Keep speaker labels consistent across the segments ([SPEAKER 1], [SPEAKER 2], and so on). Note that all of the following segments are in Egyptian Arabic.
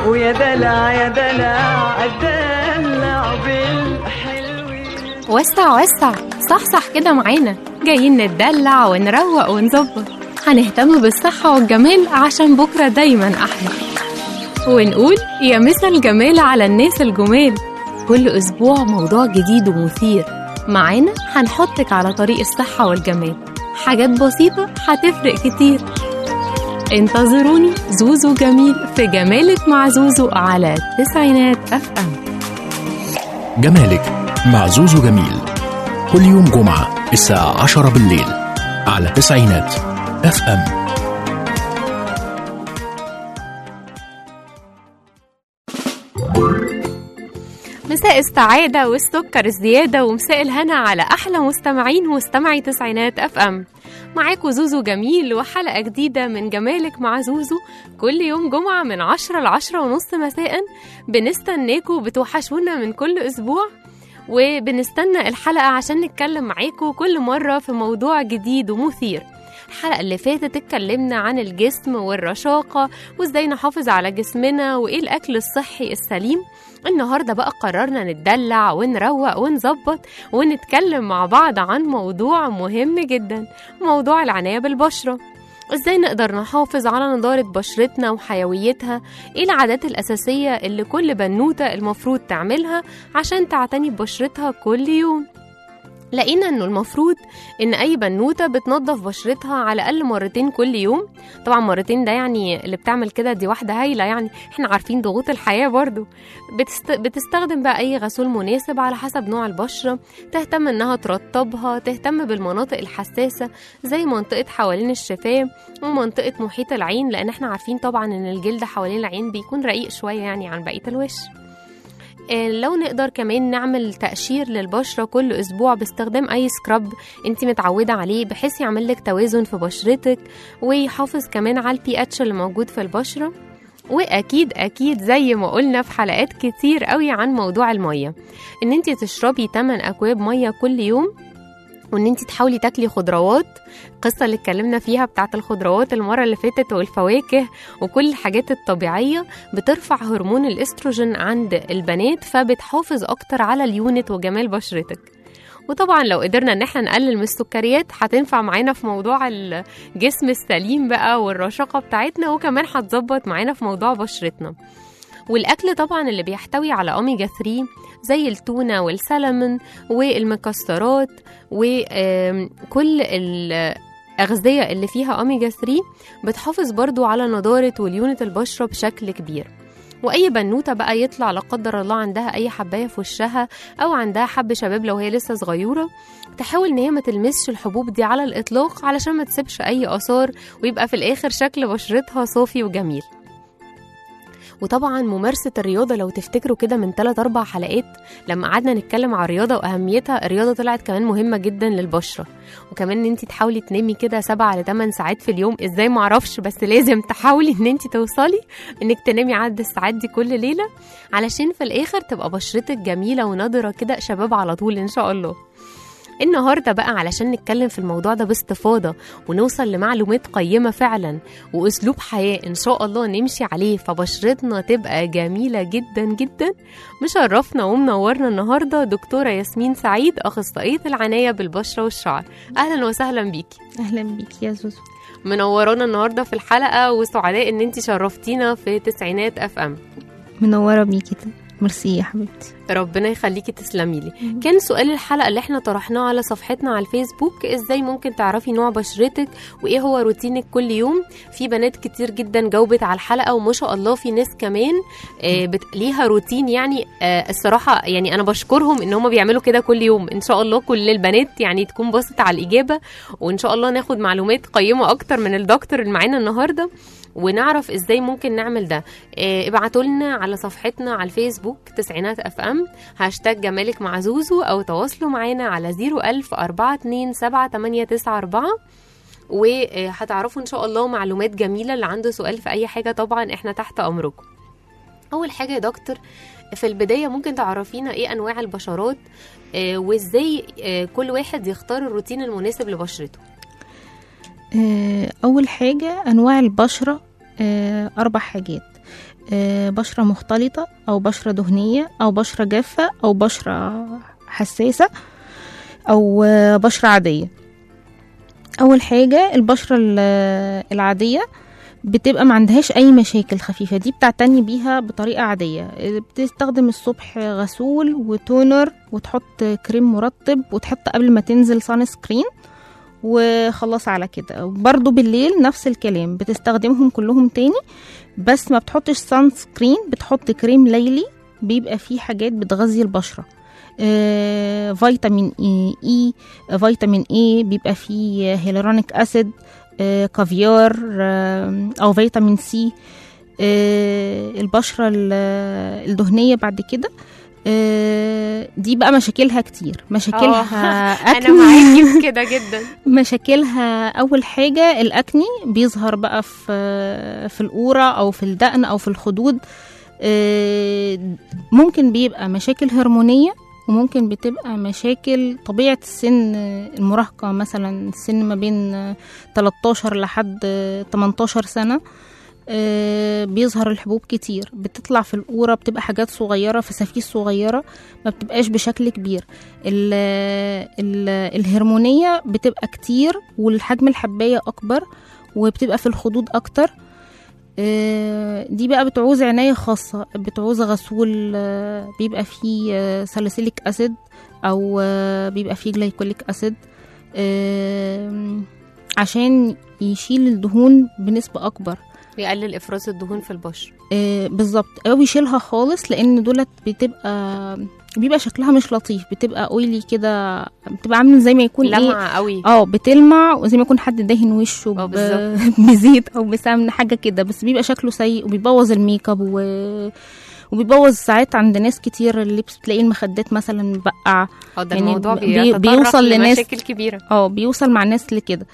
[SPEAKER 1] ويا دلع يا دلع الدلع بالحلوين
[SPEAKER 2] وسع وسع صحصح كده معانا جايين نتدلع ونروق ونظبط هنهتم بالصحة والجمال عشان بكرة دايما أحلى ونقول يا مسا الجمال على الناس الجمال كل أسبوع موضوع جديد ومثير معانا هنحطك على طريق الصحة والجمال حاجات بسيطة هتفرق كتير انتظروني زوزو جميل في جمالك مع زوزو على تسعينات اف ام
[SPEAKER 3] جمالك مع زوزو جميل كل يوم جمعة الساعة 10 بالليل على تسعينات اف ام
[SPEAKER 2] مساء السعادة والسكر الزيادة ومساء الهنا على أحلى مستمعين ومستمعي تسعينات أف أم معاكم زوزو جميل وحلقة جديدة من جمالك مع زوزو كل يوم جمعة من عشرة لعشرة ونص مساء بنستناكوا بتوحشونا من كل أسبوع وبنستنى الحلقة عشان نتكلم معاكم كل مرة في موضوع جديد ومثير الحلقة اللي فاتت اتكلمنا عن الجسم والرشاقة وازاي نحافظ على جسمنا وايه الأكل الصحي السليم النهاردة بقى قررنا نتدلع ونروق ونظبط ونتكلم مع بعض عن موضوع مهم جدا موضوع العناية بالبشرة ازاي نقدر نحافظ على نضارة بشرتنا وحيويتها ايه العادات الأساسية اللي كل بنوتة المفروض تعملها عشان تعتني ببشرتها كل يوم لقينا انه المفروض ان اي بنوته بتنظف بشرتها على الاقل مرتين كل يوم طبعا مرتين ده يعني اللي بتعمل كده دي واحده هايله يعني احنا عارفين ضغوط الحياه برضو بتست... بتستخدم بقى اي غسول مناسب على حسب نوع البشره تهتم انها ترطبها تهتم بالمناطق الحساسه زي منطقه حوالين الشفاه ومنطقه محيط العين لان احنا عارفين طبعا ان الجلد حوالين العين بيكون رقيق شويه يعني عن بقيه الوش آه، لو نقدر كمان نعمل تقشير للبشرة كل أسبوع باستخدام أي سكراب أنت متعودة عليه بحيث يعمل لك توازن في بشرتك ويحافظ كمان على البي اتش اللي موجود في البشرة واكيد اكيد زي ما قلنا في حلقات كتير قوي عن موضوع الميه ان انت تشربي 8 اكواب ميه كل يوم وان انت تحاولي تاكلي خضروات القصه اللي اتكلمنا فيها بتاعت الخضروات المره اللي فاتت والفواكه وكل الحاجات الطبيعيه بترفع هرمون الاستروجين عند البنات فبتحافظ اكتر على اليونت وجمال بشرتك وطبعا لو قدرنا ان احنا نقلل من السكريات هتنفع معانا في موضوع الجسم السليم بقى والرشاقه بتاعتنا وكمان هتظبط معانا في موضوع بشرتنا والاكل طبعا اللي بيحتوي على اوميجا 3 زي التونه والسلمون والمكسرات وكل الأغذية اللي فيها أوميجا 3 بتحافظ برضو على نضارة وليونة البشرة بشكل كبير واي بنوته بقى يطلع لا قدر الله عندها اي حبايه في وشها او عندها حب شباب لو هي لسه صغيره تحاول ان هي ما تلمسش الحبوب دي على الاطلاق علشان ما تسيبش اي اثار ويبقى في الاخر شكل بشرتها صافي وجميل وطبعا ممارسة الرياضة لو تفتكروا كده من 3 أربع حلقات لما قعدنا نتكلم عن الرياضة وأهميتها الرياضة طلعت كمان مهمة جدا للبشرة وكمان ان انت تحاولي تنامي كده 7 ل 8 ساعات في اليوم ازاي معرفش بس لازم تحاولي ان انت توصلي انك تنامي عدد الساعات دي كل ليلة علشان في الآخر تبقى بشرتك جميلة ونضرة كده شباب على طول إن شاء الله النهارده بقى علشان نتكلم في الموضوع ده باستفاضه ونوصل لمعلومات قيمه فعلا واسلوب حياه ان شاء الله نمشي عليه فبشرتنا تبقى جميله جدا جدا مشرفنا ومنورنا النهارده دكتوره ياسمين سعيد اخصائيه العنايه بالبشره والشعر اهلا وسهلا بيكي
[SPEAKER 4] اهلا بيكي يا زوزو
[SPEAKER 2] منورانا النهارده في الحلقه وسعداء ان انت شرفتينا في تسعينات اف ام
[SPEAKER 4] منوره بيكي ميرسي يا حبيبتي
[SPEAKER 2] ربنا يخليكي تسلمي لي كان سؤال الحلقه اللي احنا طرحناه على صفحتنا على الفيسبوك ازاي ممكن تعرفي نوع بشرتك وايه هو روتينك كل يوم في بنات كتير جدا جاوبت على الحلقه وما شاء الله في ناس كمان آه بت... ليها روتين يعني آه الصراحه يعني انا بشكرهم ان هم بيعملوا كده كل يوم ان شاء الله كل البنات يعني تكون بصت على الاجابه وان شاء الله ناخد معلومات قيمه اكتر من الدكتور اللي معانا النهارده ونعرف ازاي ممكن نعمل ده إيه ابعتوا لنا على صفحتنا على الفيسبوك تسعينات اف ام هاشتاج جمالك مع زوزو او تواصلوا معانا على 01000 427 وهتعرفوا ان شاء الله معلومات جميله اللي عنده سؤال في اي حاجه طبعا احنا تحت امركم اول حاجه يا دكتور في البدايه ممكن تعرفينا ايه انواع البشرات آه وازاي آه كل واحد يختار الروتين المناسب لبشرته
[SPEAKER 4] آه، اول حاجه انواع البشره آه، اربع حاجات آه، بشرة مختلطة أو بشرة دهنية أو بشرة جافة أو بشرة حساسة أو آه، بشرة عادية أول حاجة البشرة ال- العادية بتبقى ما عندهاش أي مشاكل خفيفة دي بتعتني بيها بطريقة عادية بتستخدم الصبح غسول وتونر وتحط كريم مرطب وتحط قبل ما تنزل سان سكرين وخلاص على كده برضو بالليل نفس الكلام بتستخدمهم كلهم تاني بس ما بتحطش سان سكرين بتحط كريم ليلي بيبقى فيه حاجات بتغذي البشرة آه، فيتامين اي اي فيتامين اي بيبقى فيه هيلورونيك اسيد آه، كافيار آه، او فيتامين سي آه، البشرة ال- الدهنية بعد كده آه، دي بقى مشاكلها كتير مشاكلها
[SPEAKER 2] انا
[SPEAKER 4] أكني.
[SPEAKER 2] معاكي في كده جدا
[SPEAKER 4] مشاكلها اول حاجه الاكني بيظهر بقى في في القوره او في الدقن او في الخدود آه، ممكن بيبقى مشاكل هرمونيه وممكن بتبقى مشاكل طبيعه السن المراهقه مثلا السن ما بين 13 لحد 18 سنه آه، بيظهر الحبوب كتير بتطلع في القورة بتبقى حاجات صغيرة في سفيس صغيرة ما بتبقاش بشكل كبير ال ال الهرمونية بتبقى كتير والحجم الحباية أكبر وبتبقى في الخدود أكتر آه، دي بقى بتعوز عناية خاصة بتعوز غسول آه، بيبقى فيه ساليسيليك أسيد أو آه، بيبقى فيه جلايكوليك أسيد آه، عشان يشيل الدهون بنسبة أكبر
[SPEAKER 2] يقلل افراز الدهون في البشره
[SPEAKER 4] آه، بالظبط او يشيلها خالص لان دولت بتبقى بيبقى شكلها مش لطيف بتبقى اويلي كده بتبقى عامل زي ما يكون ايه
[SPEAKER 2] لمعه قوي
[SPEAKER 4] اه بتلمع وزي ما يكون حد داهن وشه
[SPEAKER 2] اه
[SPEAKER 4] ب-
[SPEAKER 2] بالظبط.
[SPEAKER 4] بزيت او بسمن حاجه كده بس بيبقى شكله سيء وبيبوظ الميك اب و... وبيبوظ ساعات عند ناس كتير اللبس بتلاقي المخدات مثلا مبقع
[SPEAKER 2] اه ده
[SPEAKER 4] يعني
[SPEAKER 2] الموضوع
[SPEAKER 4] بي-
[SPEAKER 2] بيتطرق
[SPEAKER 4] بيوصل لناس-
[SPEAKER 2] لمشاكل كبيره
[SPEAKER 4] اه بيوصل مع ناس لكده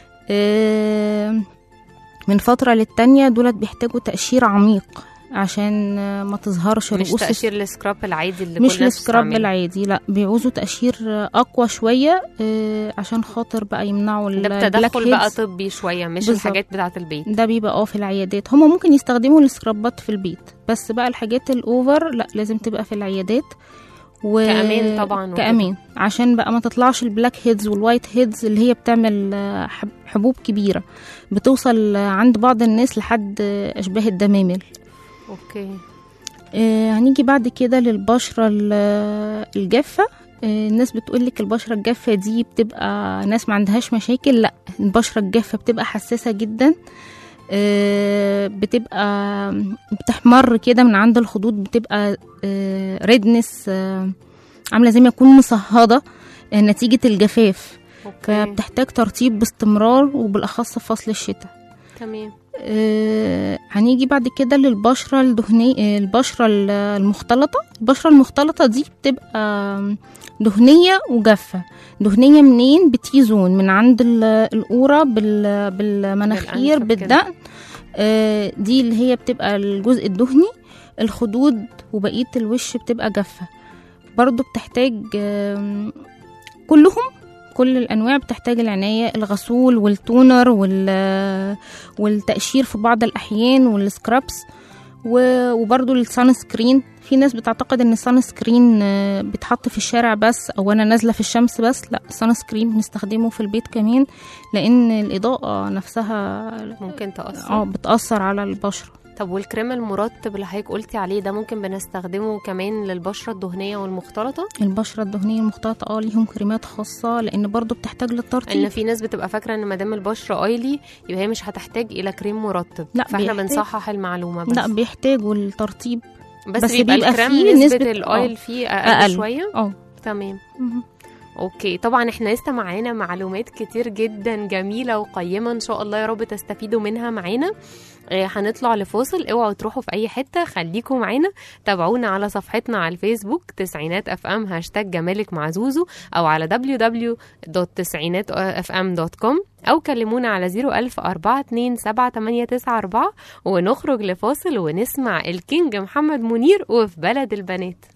[SPEAKER 4] آه، من فترة للتانية دولت بيحتاجوا تقشير عميق عشان آه، ما تظهرش
[SPEAKER 2] مش
[SPEAKER 4] رؤوس
[SPEAKER 2] تقشير السكراب العادي اللي
[SPEAKER 4] مش
[SPEAKER 2] كل الناس
[SPEAKER 4] السكراب
[SPEAKER 2] بتستعمله.
[SPEAKER 4] العادي لا بيعوزوا تقشير آه، اقوى شوية آه، عشان خاطر بقى يمنعوا ال-
[SPEAKER 2] ده
[SPEAKER 4] البلاك
[SPEAKER 2] بتدخل بقى
[SPEAKER 4] هيدز.
[SPEAKER 2] طبي شويه مش
[SPEAKER 4] بالظبط.
[SPEAKER 2] الحاجات بتاعه البيت
[SPEAKER 4] ده بيبقى اه في العيادات هما ممكن يستخدموا السكرابات في البيت بس بقى الحاجات الاوفر لا لازم تبقى في العيادات و...
[SPEAKER 2] كأمان طبعاً وكده.
[SPEAKER 4] كأمان عشان بقى ما تطلعش البلاك هيدز والوايت هيدز اللي هي بتعمل آه، حب- حبوب كبيرة بتوصل آه، عند بعض الناس لحد آه، أشباه الدمامل
[SPEAKER 2] اوكي
[SPEAKER 4] آه، هنيجي بعد كده للبشرة ال- الجافة آه، الناس بتقولك البشرة الجافة دي بتبقى ناس ما عندهاش مشاكل لا البشرة الجافة بتبقى حساسة جدا آه، بتبقى بتحمر كده من عند الخدود بتبقى ريدنس عاملة زي ما يكون مصهدة آه، نتيجة الجفاف
[SPEAKER 2] اوكي
[SPEAKER 4] فبتحتاج ترطيب باستمرار وبالأخص في فصل الشتاء
[SPEAKER 2] تمام
[SPEAKER 4] آه، هنيجي بعد كده للبشرة الدهنية البشرة ال- المختلطة البشرة المختلطة دي بتبقى دهنية وجافة دهنية منين بتيزون من عند ال- القورة بال- بالمناخير
[SPEAKER 2] بالأنف كده.
[SPEAKER 4] بالدقن آه، دي اللي هي بتبقى الجزء الدهني الخدود وبقية الوش بتبقى جافة برضو بتحتاج آم، كلهم كل الانواع بتحتاج العنايه الغسول والتونر وال والتقشير في بعض الاحيان والسكرابس و- وبرضو السان سكرين في ناس بتعتقد ان السان سكرين آه، بيتحط في الشارع بس او انا نازله في الشمس بس لا السان سكرين بنستخدمه في البيت كمان لان الاضاءه نفسها
[SPEAKER 2] ممكن تاثر
[SPEAKER 4] اه بتاثر على البشره
[SPEAKER 2] طب والكريم المرطب اللي حضرتك قلتي عليه ده ممكن بنستخدمه كمان للبشره الدهنيه والمختلطه
[SPEAKER 4] البشره الدهنيه المختلطه اه ليهم كريمات خاصه لان برضو بتحتاج
[SPEAKER 2] ان
[SPEAKER 4] للترطيب
[SPEAKER 2] في ناس بتبقى فاكره ان ما دام البشره اويلي يبقى هي مش هتحتاج الى كريم مرطب
[SPEAKER 4] لا،
[SPEAKER 2] فاحنا
[SPEAKER 4] بيحتاج.
[SPEAKER 2] بنصحح المعلومه بس
[SPEAKER 4] لا بيحتاجوا الترطيب
[SPEAKER 2] بس,
[SPEAKER 4] بس
[SPEAKER 2] بيبقى,
[SPEAKER 4] بيبقى
[SPEAKER 2] الكريم
[SPEAKER 4] فيه
[SPEAKER 2] نسبه
[SPEAKER 4] نسبة-
[SPEAKER 2] الاويل
[SPEAKER 4] آه.
[SPEAKER 2] فيه اقل,
[SPEAKER 4] أقل.
[SPEAKER 2] شويه
[SPEAKER 4] اه
[SPEAKER 2] تمام اوكي طبعا احنا لسه معانا معلومات كتير جدا جميله وقيمه ان شاء الله يا رب تستفيدوا منها معانا آه، هنطلع لفاصل اوعوا تروحوا في اي حته خليكم معانا تابعونا على صفحتنا على الفيسبوك تسعينات اف ام هاشتاج جمالك مع زوزو او على www.تسعيناتfm.com او كلمونا على 01000 427 ونخرج لفاصل ونسمع الكينج محمد منير وفي بلد البنات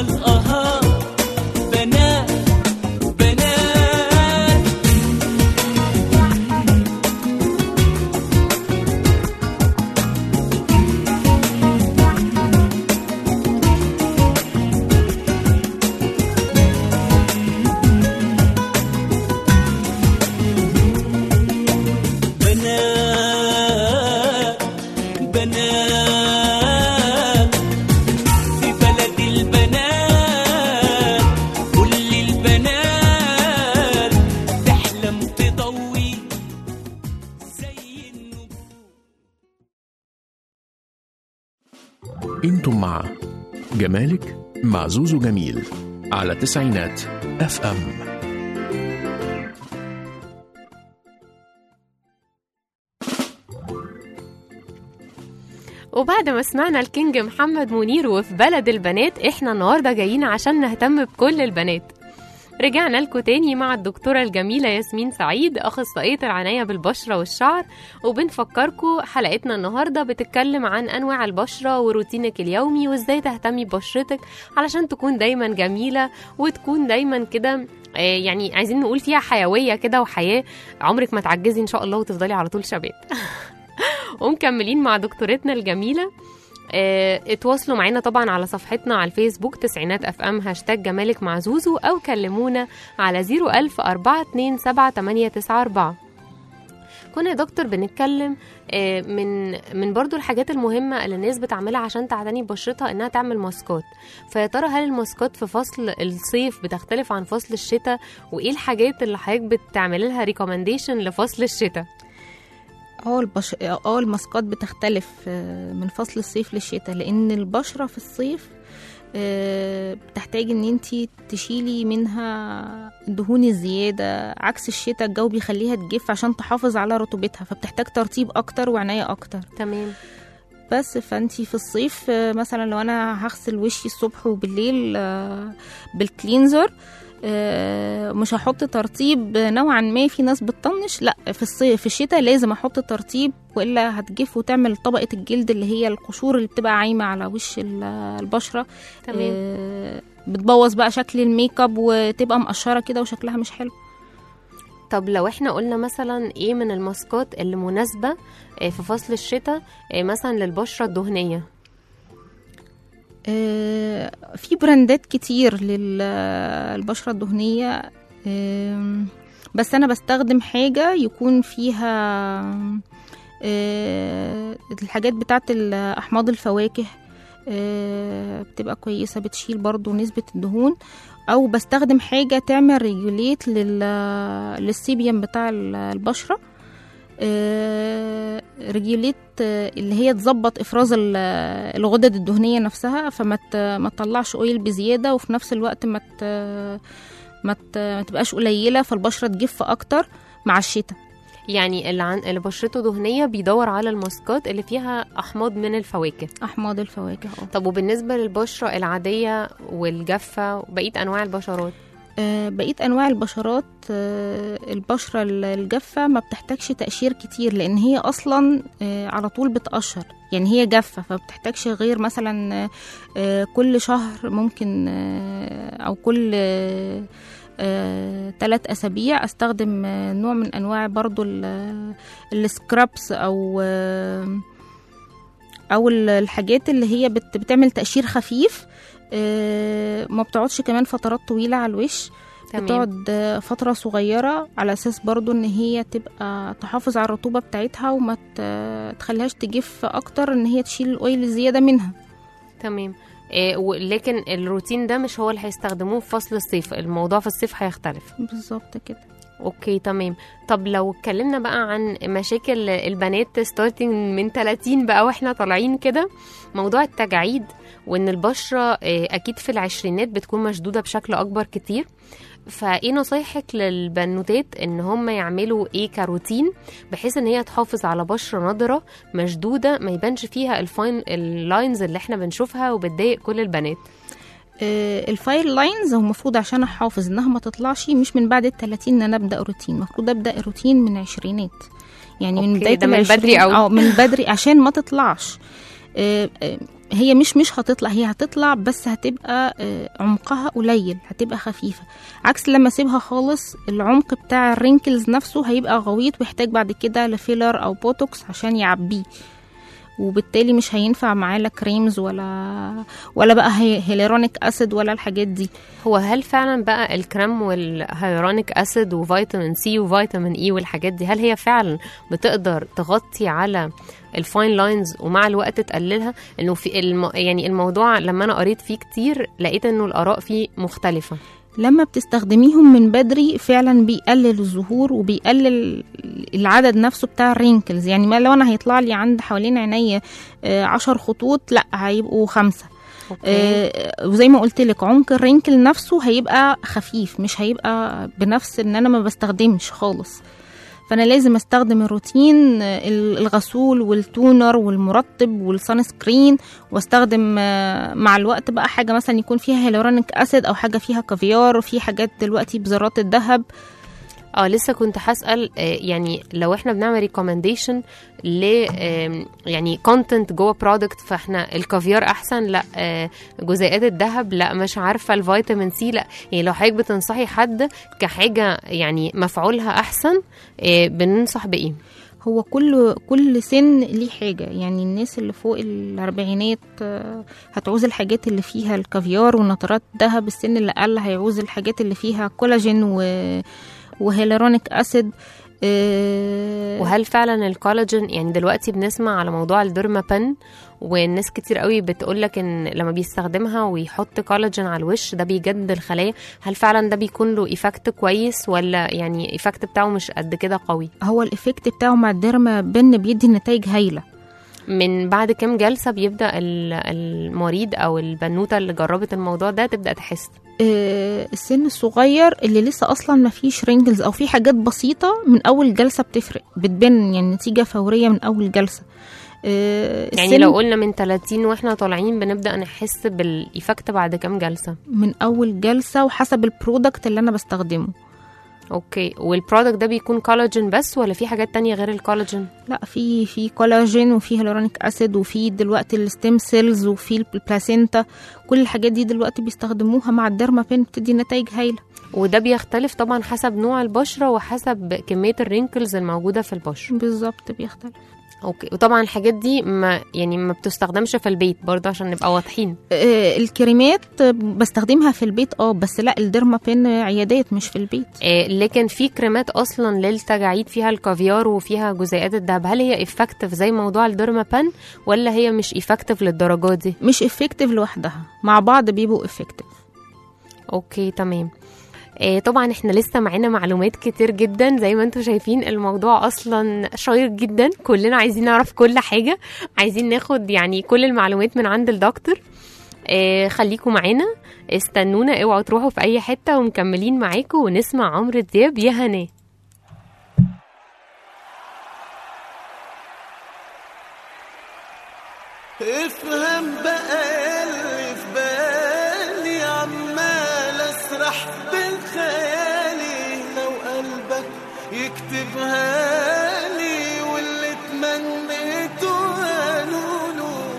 [SPEAKER 1] القهار بنات بنات بنات بنات في بلد البنات كل البنات تحلم تضوي زي النجوم
[SPEAKER 3] انتم مع جمالك مع زوزو جميل على تسعينات اف ام
[SPEAKER 2] وبعد ما سمعنا الكينج محمد منير وفي بلد البنات احنا النهارده جايين عشان نهتم بكل البنات رجعنا لكم تاني مع الدكتورة الجميلة ياسمين سعيد أخصائية العناية بالبشرة والشعر وبنفكركم حلقتنا النهاردة بتتكلم عن أنواع البشرة وروتينك اليومي وإزاي تهتمي ببشرتك علشان تكون دايما جميلة وتكون دايما كده آه، يعني عايزين نقول فيها حيوية كده وحياة عمرك ما تعجزي إن شاء الله وتفضلي على طول شباب ومكملين مع دكتورتنا الجميلة آه، اتواصلوا معانا طبعا على صفحتنا على الفيسبوك تسعينات اف ام هاشتاج جمالك مع زوزو او كلمونا على 01000 427 كنا يا دكتور بنتكلم آه، من من برضو الحاجات المهمة اللي الناس بتعملها عشان تعتني ببشرتها انها تعمل ماسكات فيا ترى هل الماسكات في فصل الصيف بتختلف عن فصل الشتاء وايه الحاجات اللي حضرتك بتعمل لها ريكومنديشن لفصل الشتاء
[SPEAKER 4] اه البش... اه الماسكات بتختلف آه، من فصل الصيف للشتاء لان البشره في الصيف آه، بتحتاج ان انتي تشيلي منها الدهون الزياده عكس الشتاء الجو بيخليها تجف عشان تحافظ على رطوبتها فبتحتاج ترطيب اكتر وعنايه اكتر
[SPEAKER 2] تمام
[SPEAKER 4] بس فانتي في الصيف آه، مثلا لو انا هغسل وشي الصبح وبالليل آه، بالكلينزر آه، مش هحط ترطيب نوعا ما في ناس بتطنش لا في الصيف في الشتاء لازم احط ترطيب والا هتجف وتعمل طبقه الجلد اللي هي القشور اللي بتبقى عايمه على وش ال- البشره
[SPEAKER 2] تمام
[SPEAKER 4] آه، بتبوظ بقى شكل الميك اب وتبقى مقشره كده وشكلها مش حلو
[SPEAKER 2] طب لو احنا قلنا مثلا ايه من الماسكات اللي مناسبة آه، في فصل الشتاء آه، مثلا للبشرة الدهنية
[SPEAKER 4] آه، في براندات كتير للبشرة الدهنية آم، بس أنا بستخدم حاجة يكون فيها آه، الحاجات بتاعت ال- أحماض الفواكه آه، بتبقى كويسة بتشيل برضو نسبة الدهون أو بستخدم حاجة تعمل ريجوليت للسيبيم بتاع ال- البشرة آه، ريجوليت آه، اللي هي تظبط افراز ال- الغدد الدهنيه نفسها فما ت- ما تطلعش اويل بزياده وفي نفس الوقت ما ت- ما ت- ما تبقاش قليله فالبشره تجف اكتر مع الشتاء
[SPEAKER 2] يعني اللي, عن... اللي بشرته دهنية بيدور على الماسكات اللي فيها أحماض من الفواكه
[SPEAKER 4] احماض الفواكه اه
[SPEAKER 2] طب وبالنسبة للبشرة العادية والجافة وبقية أنواع البشرات
[SPEAKER 4] آه، بقية أنواع البشرات آه، البشرة ال- الجافة ما بتحتاجش تقشير كتير لأن هي أصلا آه، على طول بتقشر يعني هي جافة فبتحتاجش غير مثلا آه، آه، كل شهر ممكن آه، أو كل آه، آه، تلات أسابيع أستخدم آه، نوع من أنواع برضو ال- السكرابس أو آه، أو ال- الحاجات اللي هي بت- بتعمل تقشير خفيف آه، ما بتقعدش كمان فترات طويلة على الوش
[SPEAKER 2] تمام
[SPEAKER 4] بتقعد آه، فترة صغيرة على أساس برضو إن هي تبقى تحافظ على الرطوبة بتاعتها وما ت- تخليهاش تجف أكتر إن هي تشيل الأويل الزيادة منها
[SPEAKER 2] تمام إيه و- لكن الروتين ده مش هو اللي هيستخدموه في فصل الصيف الموضوع في الصيف هيختلف
[SPEAKER 4] بالظبط كده
[SPEAKER 2] اوكي تمام طب لو اتكلمنا بقى عن مشاكل البنات ستارتنج من 30 بقى واحنا طالعين كده موضوع التجاعيد وان البشره آه، اكيد في العشرينات بتكون مشدوده بشكل اكبر كتير فايه نصايحك للبنوتات ان هم يعملوا ايه كروتين بحيث ان هي تحافظ على بشره نضره مشدوده ما يبانش فيها الفاين اللاينز اللي احنا بنشوفها وبتضايق كل البنات
[SPEAKER 4] آه، الفايل لاينز هو المفروض عشان احافظ انها ما تطلعش مش من بعد التلاتين ان انا ابدا روتين المفروض ابدا الروتين من عشرينات يعني من
[SPEAKER 2] أوكي،
[SPEAKER 4] بدايه
[SPEAKER 2] ده من
[SPEAKER 4] العشرين-
[SPEAKER 2] بدري أوي.
[SPEAKER 4] اه من بدري عشان ما تطلعش آه، آه، هي مش مش هتطلع هي هتطلع بس هتبقى آه، عمقها قليل هتبقى خفيفة عكس لما اسيبها خالص العمق بتاع الرينكلز نفسه هيبقى غويط ويحتاج بعد كده لفيلر او بوتوكس عشان يعبيه وبالتالي مش هينفع معاه لا كريمز ولا ولا بقى هي- هيلورونيك اسيد ولا الحاجات دي
[SPEAKER 2] هو هل فعلا بقى الكريم والهيرونيك اسيد وفيتامين سي وفيتامين اي والحاجات دي هل هي فعلا بتقدر تغطي على الفاين لاينز ومع الوقت تقللها انه في الم... يعني الموضوع لما انا قريت فيه كتير لقيت انه الاراء فيه مختلفه
[SPEAKER 4] لما بتستخدميهم من بدري فعلا بيقلل الظهور وبيقلل العدد نفسه بتاع الرينكلز يعني ما لو انا هيطلع لي عند حوالين عينيا آه، عشر خطوط لا هيبقوا خمسة
[SPEAKER 2] اوكي
[SPEAKER 4] آه، وزي ما قلت لك عمق الرينكل نفسه هيبقى خفيف مش هيبقى بنفس ان انا ما بستخدمش خالص فانا لازم استخدم الروتين آه، الغسول والتونر والمرطب والسان سكرين واستخدم آه، مع الوقت بقى حاجه مثلا يكون فيها هيلورونيك اسيد او حاجه فيها كافيار وفي حاجات دلوقتي بذرات الذهب
[SPEAKER 2] اه لسه كنت هسأل آه، يعني لو احنا بنعمل ريكومنديشن ل آم، يعني كونتنت جوه برودكت فاحنا الكافيار احسن لا آه، جزيئات الذهب لا مش عارفه الفيتامين سي لا يعني لو حضرتك بتنصحي حد كحاجه يعني مفعولها احسن آه، بننصح بايه؟
[SPEAKER 4] هو كل كل سن ليه حاجة يعني الناس اللي فوق الأربعينات آه، هتعوز الحاجات اللي فيها الكافيار ونطرات دهب السن اللي أقل هيعوز الحاجات اللي فيها كولاجين و... وهيلورونيك أسيد آه،
[SPEAKER 2] وهل فعلا الكولاجين يعني دلوقتي بنسمع على موضوع الديرما بن والناس كتير قوي بتقولك ان لما بيستخدمها ويحط كولاجين على الوش ده بيجدد الخلايا هل فعلا ده بيكون له ايفكت كويس ولا يعني ايفكت بتاعه مش قد كده قوي
[SPEAKER 4] هو الإفكت بتاعه مع الديرما بن بيدي نتائج هايلة
[SPEAKER 2] من بعد كام جلسة بيبدأ ال- المريض او البنوتة اللي جربت الموضوع ده تبدأ تحس
[SPEAKER 4] آه، السن الصغير اللي لسه اصلا ما فيش رينجلز او في حاجات بسيطه من اول جلسه بتفرق بتبان يعني نتيجه فوريه من اول جلسه آه،
[SPEAKER 2] يعني
[SPEAKER 4] السن
[SPEAKER 2] لو قلنا من 30 واحنا طالعين بنبدأ نحس بالايفكت بعد كام جلسة
[SPEAKER 4] من اول جلسه وحسب البرودكت اللي انا بستخدمه
[SPEAKER 2] اوكي والبرودكت ده بيكون كولاجين بس ولا في حاجات تانية غير الكولاجين
[SPEAKER 4] لا في في كولاجين وفي هيلورونيك اسيد وفي دلوقتي الستيم سيلز وفي البلاسينتا كل الحاجات دي دلوقتي بيستخدموها مع الديرما بين بتدي نتائج هايله
[SPEAKER 2] وده بيختلف طبعا حسب نوع البشرة وحسب كمية الرينكلز الموجودة في البشرة
[SPEAKER 4] بالظبط بيختلف
[SPEAKER 2] اوكي وطبعا الحاجات دي ما يعني ما بتستخدمش في البيت برضه عشان نبقى واضحين
[SPEAKER 4] آه، الكريمات آه، بستخدمها في البيت اه بس لا الديرما بين عيادات مش في البيت
[SPEAKER 2] آه لكن في كريمات اصلا للتجاعيد فيها الكافيار وفيها جزيئات الذهب هل هي افكتيف زي موضوع الديرما بان ولا هي مش افكتيف للدرجات دي
[SPEAKER 4] مش افكتيف لوحدها مع بعض بيبقوا افكتيف
[SPEAKER 2] اوكي تمام آه طبعا احنا لسه معانا معلومات كتير جدا زي ما انتم شايفين الموضوع اصلا شيق جدا كلنا عايزين نعرف كل حاجة عايزين ناخد يعني كل المعلومات من عند الدكتور آه خليكم معانا استنونا اوعوا تروحوا في اي حتة ومكملين معاكم ونسمع عمرو دياب يا هناه
[SPEAKER 1] افهم بقى اللي في بالي عمال اسرح بالخيالي لو قلبك يكتبها لي واللي تمنيته قالوله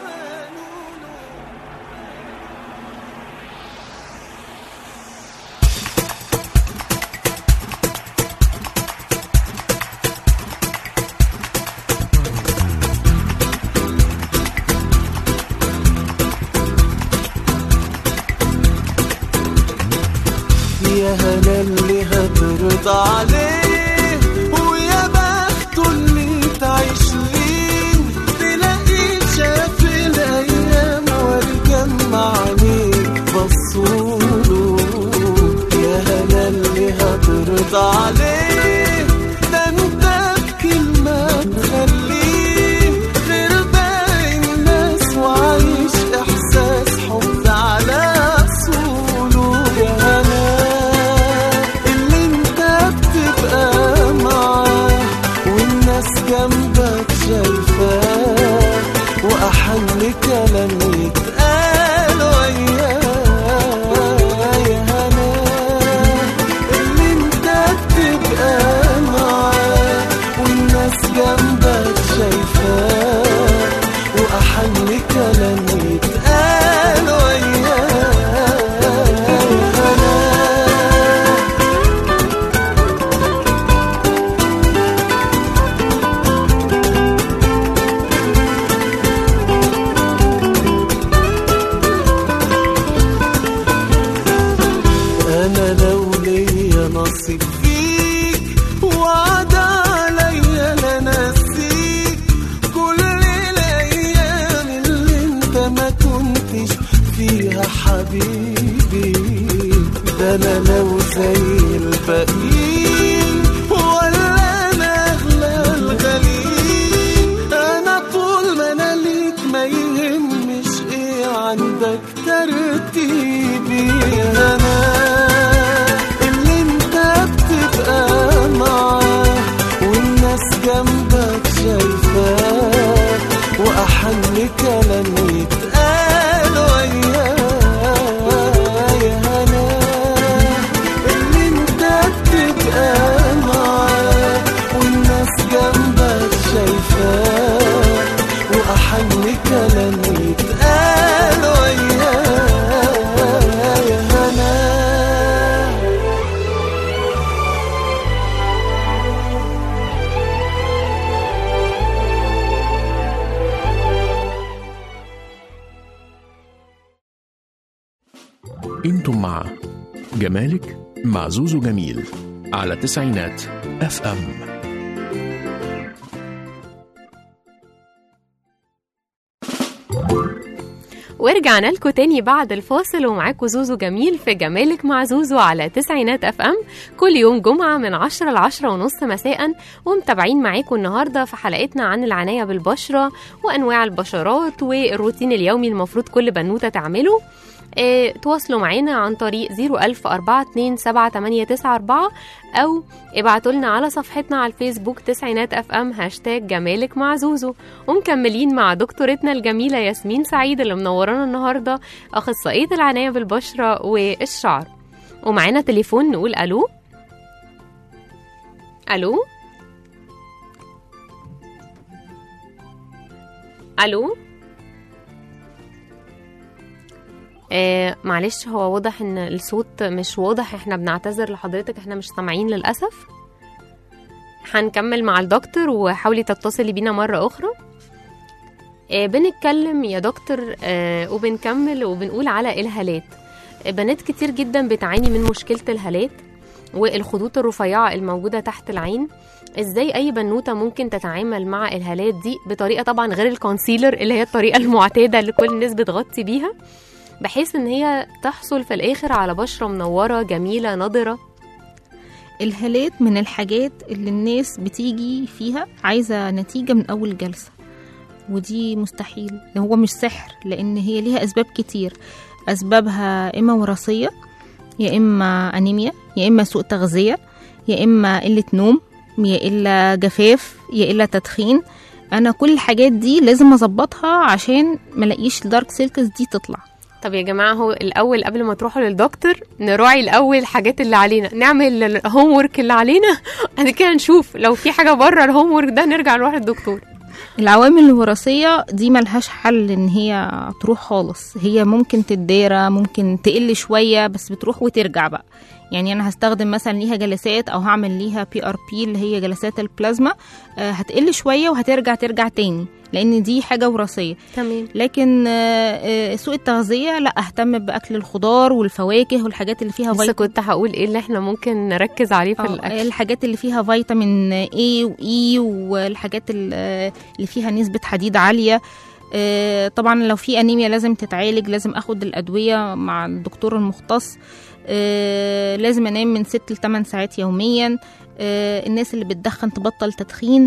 [SPEAKER 1] يا هلا اللي هترضى عليه ويا بخته اللي تعيش ليه تلاقيه شاف الايام واتجمع عليه بصوله يا هلا اللي هترضى عليه ده انت بكلمة تخليه غير باقي الناس وعايش احساس حب على اصوله يا هلا اللي انت بتبقى فيها حبيبي ده انا لو زي الباقيين ولا انا اغلى الغاليين انا طول ما انا ليك ما يهمش ايه عندك ترتيبي انا اللي انت بتبقى معاه والناس جنبك شايفاه واحن كلام يتقال وياه يا هنا اللي انت بتبقى معاه والناس جنبك شايفاه واحن كلام يتقال وياه يا هنا
[SPEAKER 3] انتم مع جمالك مع زوزو جميل على تسعينات اف ام
[SPEAKER 2] ورجعنا لكم تاني بعد الفاصل ومعاكم زوزو جميل في جمالك مع زوزو على تسعينات اف ام كل يوم جمعة من 10 ل 10 ونص مساء ومتابعين معاكم النهاردة في حلقتنا عن العناية بالبشرة وأنواع البشرات والروتين اليومي المفروض كل بنوتة تعمله اه تواصلوا معانا عن طريق 010427894 أو ابعتوا لنا على صفحتنا على الفيسبوك تسعينات اف ام هاشتاج جمالك مع زوزو ومكملين مع دكتورتنا الجميلة ياسمين سعيد اللي منورانا النهاردة أخصائية العناية بالبشرة والشعر ومعانا تليفون نقول ألو ألو ألو آه معلش هو واضح ان الصوت مش واضح احنا بنعتذر لحضرتك احنا مش سامعين للأسف هنكمل مع الدكتور وحاولي تتصلي بينا مرة أخرى آه بنتكلم يا دكتور آه وبنكمل وبنقول على الهالات آه بنات كتير جدا بتعاني من مشكلة الهالات والخطوط الرفيعة الموجودة تحت العين ازاي اي بنوتة ممكن تتعامل مع الهالات دي بطريقة طبعا غير الكونسيلر اللي هي الطريقة المعتادة اللي كل الناس بتغطي بيها بحيث ان هي تحصل في الاخر على بشرة منورة جميلة نضرة
[SPEAKER 4] الهالات من الحاجات اللي الناس بتيجي فيها عايزة نتيجة من أول جلسة ودي مستحيل هو مش سحر لأن هي ليها أسباب كتير أسبابها إما وراثية يا إما أنيميا يا إما سوء تغذية يا إما قلة نوم يا إلا جفاف يا إلا تدخين أنا كل الحاجات دي لازم أظبطها عشان ملاقيش الدارك سيركلز دي تطلع
[SPEAKER 2] طب يا جماعة هو الأول قبل ما تروحوا للدكتور نراعي الأول الحاجات اللي علينا نعمل الهوم ورك اللي علينا بعد كده نشوف لو في حاجة بره الهوم ورك ده نرجع نروح للدكتور
[SPEAKER 4] العوامل الوراثية دي ملهاش حل ان هي تروح خالص هي ممكن تدارى ممكن تقل شوية بس بتروح وترجع بقى يعني انا هستخدم مثلا ليها جلسات او هعمل ليها بي ار بي اللي هي جلسات البلازما آه، هتقل شوية وهترجع ترجع تاني لان دي حاجة وراثية
[SPEAKER 2] تمام
[SPEAKER 4] لكن آه، آه، سوء التغذية لا اهتم باكل الخضار والفواكه والحاجات اللي فيها
[SPEAKER 2] لسه
[SPEAKER 4] فيتامين
[SPEAKER 2] كنت هقول ايه اللي احنا ممكن نركز عليه في
[SPEAKER 4] آه،
[SPEAKER 2] الأكل
[SPEAKER 4] الحاجات اللي فيها فيتامين A و E والحاجات ال- اللي فيها نسبة حديد عالية آه، طبعا لو في انيميا لازم تتعالج لازم اخد الادوية مع الدكتور المختص آه، لازم انام من 6 ل 8 ساعات يوميا آه، الناس اللي بتدخن تبطل تدخين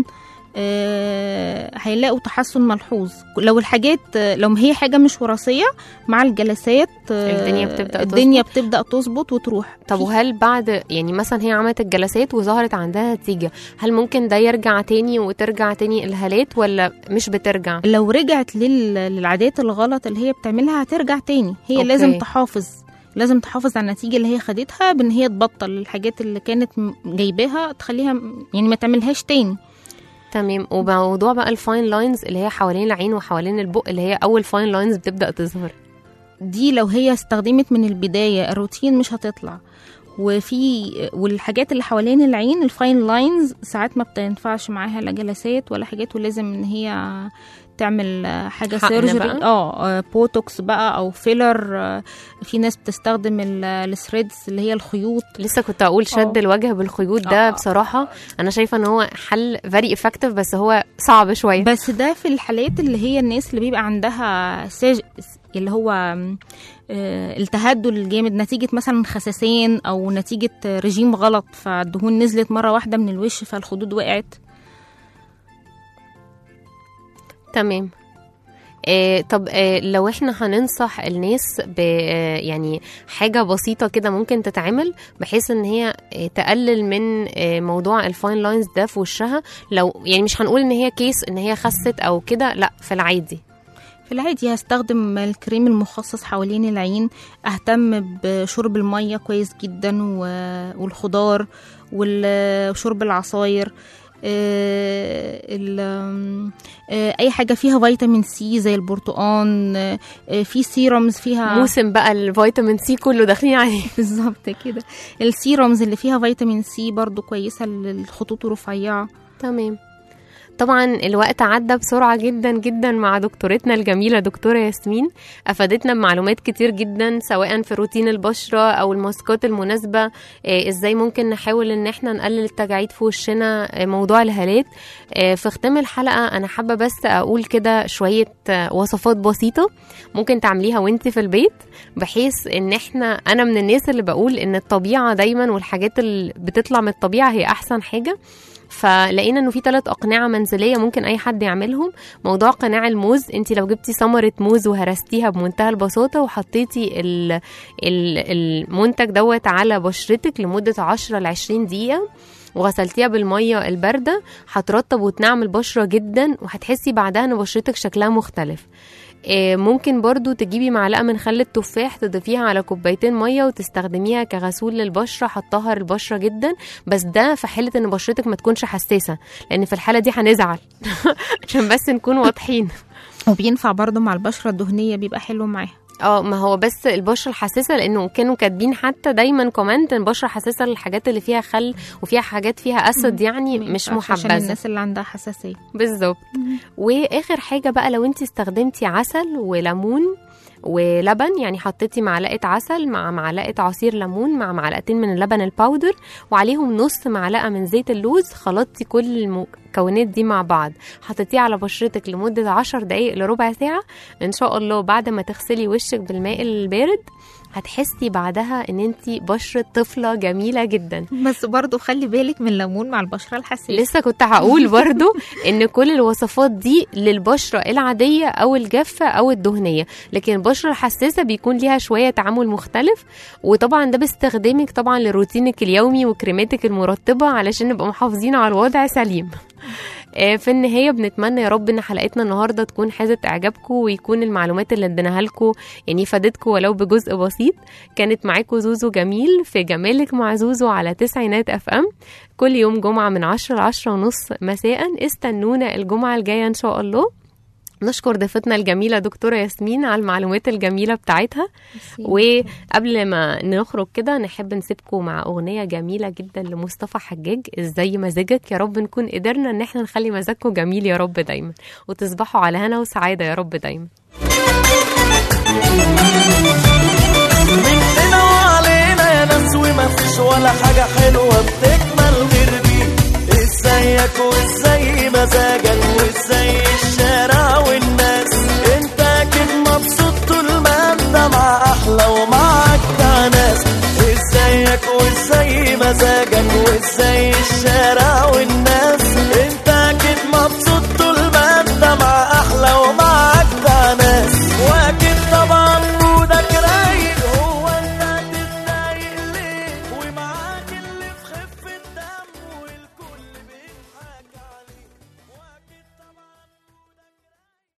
[SPEAKER 4] آه، هيلاقوا تحسن ملحوظ لو الحاجات لو هي حاجة مش وراثية مع الجلسات آه،
[SPEAKER 2] الدنيا بتبدأ
[SPEAKER 4] الدنيا بتبدأ تظبط وتروح
[SPEAKER 2] طب
[SPEAKER 4] في-
[SPEAKER 2] وهل بعد يعني مثلا هي عملت الجلسات وظهرت عندها نتيجة هل ممكن ده يرجع تاني وترجع تاني الهالات ولا مش بترجع
[SPEAKER 4] لو رجعت لل... للعادات الغلط اللي هي بتعملها هترجع تاني هي
[SPEAKER 2] أوكي.
[SPEAKER 4] أوكي. لازم تحافظ لازم تحافظ على النتيجة اللي هي خدتها بان هي تبطل الحاجات اللي كانت م- جايباها تخليها م- يعني ما تعملهاش تاني
[SPEAKER 2] تمام وموضوع بقى الفاين لاينز اللي هي حوالين العين وحوالين البق اللي هي اول فاين لاينز بتبدأ تظهر
[SPEAKER 4] دي لو هي استخدمت من البداية الروتين مش هتطلع وفي والحاجات اللي حوالين العين الفاين لاينز ساعات ما بتنفعش معاها لا جلسات ولا حاجات ولازم ان هي تعمل حاجه
[SPEAKER 2] حقن
[SPEAKER 4] سيرجري
[SPEAKER 2] بقى؟
[SPEAKER 4] اه بوتوكس بقى او فيلر آه، في ناس بتستخدم الثريدز اللي هي الخيوط
[SPEAKER 2] لسه كنت اقول شد
[SPEAKER 4] آه.
[SPEAKER 2] الوجه بالخيوط ده
[SPEAKER 4] آه.
[SPEAKER 2] بصراحة انا شايفة ان هو حل فيري افكتيف بس هو صعب شوية
[SPEAKER 4] بس ده في الحالات اللي هي الناس اللي بيبقى عندها ساج اللي هو آه، التهدل الجامد نتيجة مثلا خساسين أو نتيجة رجيم غلط فالدهون نزلت مرة واحدة من الوش فالخدود وقعت
[SPEAKER 2] تمام آه طب آه لو احنا هننصح الناس ب آه يعني حاجه بسيطه كده ممكن تتعمل بحيث ان هي آه تقلل من آه موضوع الفاين لاينز ده في وشها لو يعني مش هنقول ان هي كيس ان هي خست او كده لا في العادي
[SPEAKER 4] في العادي هستخدم الكريم المخصص حوالين العين اهتم بشرب المية كويس جدا و- والخضار وال- وشرب العصاير آه، ال- آم، آه، اي حاجه فيها فيتامين سي زي البرتقان آه، آه، في سيرمز فيها
[SPEAKER 2] موسم بقى الفيتامين سي كله داخلين عليه
[SPEAKER 4] بالظبط كده السيرمز اللي فيها فيتامين سي برضو كويسه للخطوط الرفيعه
[SPEAKER 2] تمام طبعا الوقت عدى بسرعة جدا جدا مع دكتورتنا الجميلة دكتورة ياسمين أفادتنا بمعلومات كتير جدا سواء في روتين البشرة أو الماسكات المناسبة إيه إزاي ممكن نحاول إن احنا نقلل التجاعيد في وشنا إيه موضوع الهالات إيه في ختام الحلقة أنا حابة بس أقول كده شوية آه، وصفات بسيطة ممكن تعمليها وانت في البيت بحيث ان احنا انا من الناس اللي بقول ان الطبيعة دايما والحاجات اللي بتطلع من الطبيعة هي احسن حاجة فلقينا انه في ثلاث اقنعه منزليه ممكن اي حد يعملهم موضوع قناع الموز انت لو جبتي ثمره موز وهرستيها بمنتهى البساطه وحطيتي ال- ال- المنتج دوت على بشرتك لمده 10 ل 20 دقيقه وغسلتيها بالميه البارده هترطب وتنعم البشره جدا وهتحسي بعدها ان بشرتك شكلها مختلف إيه، ممكن برضو تجيبي معلقة من خل التفاح تضيفيها على كوبايتين مية وتستخدميها كغسول للبشرة هتطهر البشرة جدا بس ده في حالة ان بشرتك ما تكونش حساسة لان في الحالة دي هنزعل عشان بس نكون واضحين
[SPEAKER 4] وبينفع برضو مع البشره الدهنيه بيبقى حلو معاها
[SPEAKER 2] اه ما هو بس البشره الحساسه لانه كانوا كاتبين حتى دايما كومنت ان البشره حساسه للحاجات اللي فيها خل وفيها حاجات فيها اسد يعني مش
[SPEAKER 4] مينفعش عشان
[SPEAKER 2] محبذه
[SPEAKER 4] الناس اللي عندها حساسيه
[SPEAKER 2] بالظبط واخر حاجه بقى لو انت استخدمتي عسل وليمون ولبن يعني حطيتي معلقه عسل مع معلقه عصير ليمون مع معلقتين من اللبن الباودر وعليهم نص معلقه من زيت اللوز خلطتي كل المكونات دي مع بعض حطيتيه على بشرتك لمده 10 دقائق لربع ساعه ان شاء الله بعد ما تغسلي وشك بالماء البارد هتحسي بعدها ان انت بشره طفله جميله جدا
[SPEAKER 4] بس برضو خلي بالك من الليمون مع البشره الحساسه
[SPEAKER 2] لسه كنت هقول برضو ان كل الوصفات دي للبشره العاديه او الجافه او الدهنيه لكن البشره الحساسه بيكون ليها شويه تعامل مختلف وطبعا ده باستخدامك طبعا لروتينك اليومي وكريماتك المرطبه علشان نبقى محافظين على الوضع سليم آه، في النهايه بنتمنى يا رب ان حلقتنا النهارده تكون حازت اعجابكم ويكون المعلومات اللي اديناها لكم يعني فادتكم ولو بجزء بسيط كانت معاكم زوزو جميل في جمالك مع زوزو على تسعينات اف ام كل يوم جمعة من عشرة لعشرة ونص مساء استنونا الجمعة الجاية إن شاء الله نشكر ضيفتنا الجميلة دكتورة ياسمين على المعلومات الجميلة بتاعتها وقبل ما نخرج كده نحب نسيبكم مع أغنية جميلة جدا لمصطفى حجاج ازاي مزاجك يا رب نكون قدرنا ان احنا نخلي مزاجكم جميل يا رب دايما وتصبحوا على هنا وسعادة يا رب دايما
[SPEAKER 1] مننا وعلينا يا ناس وما فيش ولا حاجة حلوة بتكمل غير دي ازيك وازاي مزاجك وازاي الشارع والناس انت اكيد مبسوط طول ما انت مع احلى ومع اجدع ناس ازيك وازاي مزاجك وازاي الشارع